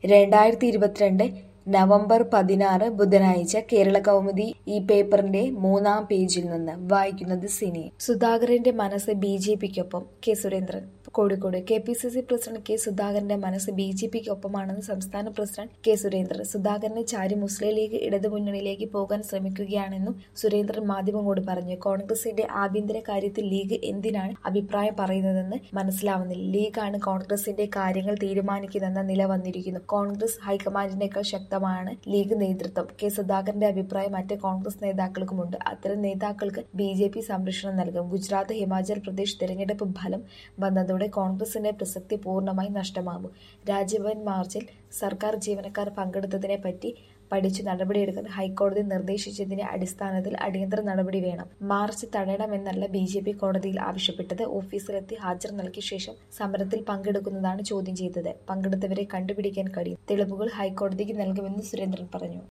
രണ്ടായിരത്തി ഇരുപത്തിരണ്ട് നവംബർ പതിനാറ് ബുധനാഴ്ച കേരള കൗമുദി ഈ പേപ്പറിന്റെ മൂന്നാം പേജിൽ നിന്ന് വായിക്കുന്നത് സിനി സുധാകരന്റെ മനസ്സ് ബി ജെ പിക്കൊപ്പം K Surendran Kozhikode K P C C president K സുധാകരന്റെ മനസ്സ് ബി ജെ പിക്കൊപ്പമാണെന്ന് സംസ്ഥാന പ്രസിഡന്റ് കെ സുരേന്ദ്രൻ സുധാകരനെ ചാരി മുസ്ലിം ലീഗ് ഇടതുമുന്നണിയിലേക്ക് പോകാൻ ശ്രമിക്കുകയാണെന്നും സുരേന്ദ്രൻ മാധ്യമങ്ങളോട് പറഞ്ഞു കോൺഗ്രസിന്റെ ആഭ്യന്തര കാര്യത്തിൽ ലീഗ് എന്തിനാണ് അഭിപ്രായം പറയുന്നതെന്ന് മനസ്സിലാവുന്നില്ല ലീഗാണ് കോൺഗ്രസിന്റെ കാര്യങ്ങൾ തീരുമാനിക്കുന്നതെന്ന നില വന്നിരിക്കുന്നു കോൺഗ്രസ് ഹൈക്കമാൻഡിനേക്കാൾ ശക്തമാണ് ലീഗ് നേതൃത്വം കെ സുധാകരന്റെ അഭിപ്രായം മറ്റ് കോൺഗ്രസ് നേതാക്കൾക്കുമുണ്ട് അത്തരം നേതാക്കൾക്ക് ബി ജെ പി സംരക്ഷണം നൽകും ഗുജറാത്ത് ഹിമാചൽ പ്രദേശ് തെരഞ്ഞെടുപ്പ് ഫലം വന്നതോടെ കോൺഗ്രസിന്റെ പ്രസക്തി പൂർണ്ണമായി നഷ്ടമാകും രാജ്ഭവൻ മാർച്ചിൽ സർക്കാർ ജീവനക്കാർ പങ്കെടുത്തതിനെ പറ്റി പഠിച്ചു നടപടിയെടുക്കാൻ ഹൈക്കോടതി നിർദ്ദേശിച്ചതിന്റെ അടിസ്ഥാനത്തിൽ അടിയന്തര നടപടി വേണം മാർച്ച് തടയണമെന്നല്ല ബി ജെ പി കോടതിയിൽ ആവശ്യപ്പെട്ടത് ഓഫീസിലെത്തി ഹാജർ നൽകിയ ശേഷം സമരത്തിൽ പങ്കെടുക്കുന്നതാണ് ചോദ്യം ചെയ്തത് പങ്കെടുത്തവരെ കണ്ടുപിടിക്കാൻ കഴിയും തെളിവുകൾ ഹൈക്കോടതിക്ക് നൽകുമെന്ന് സുരേന്ദ്രൻ പറഞ്ഞു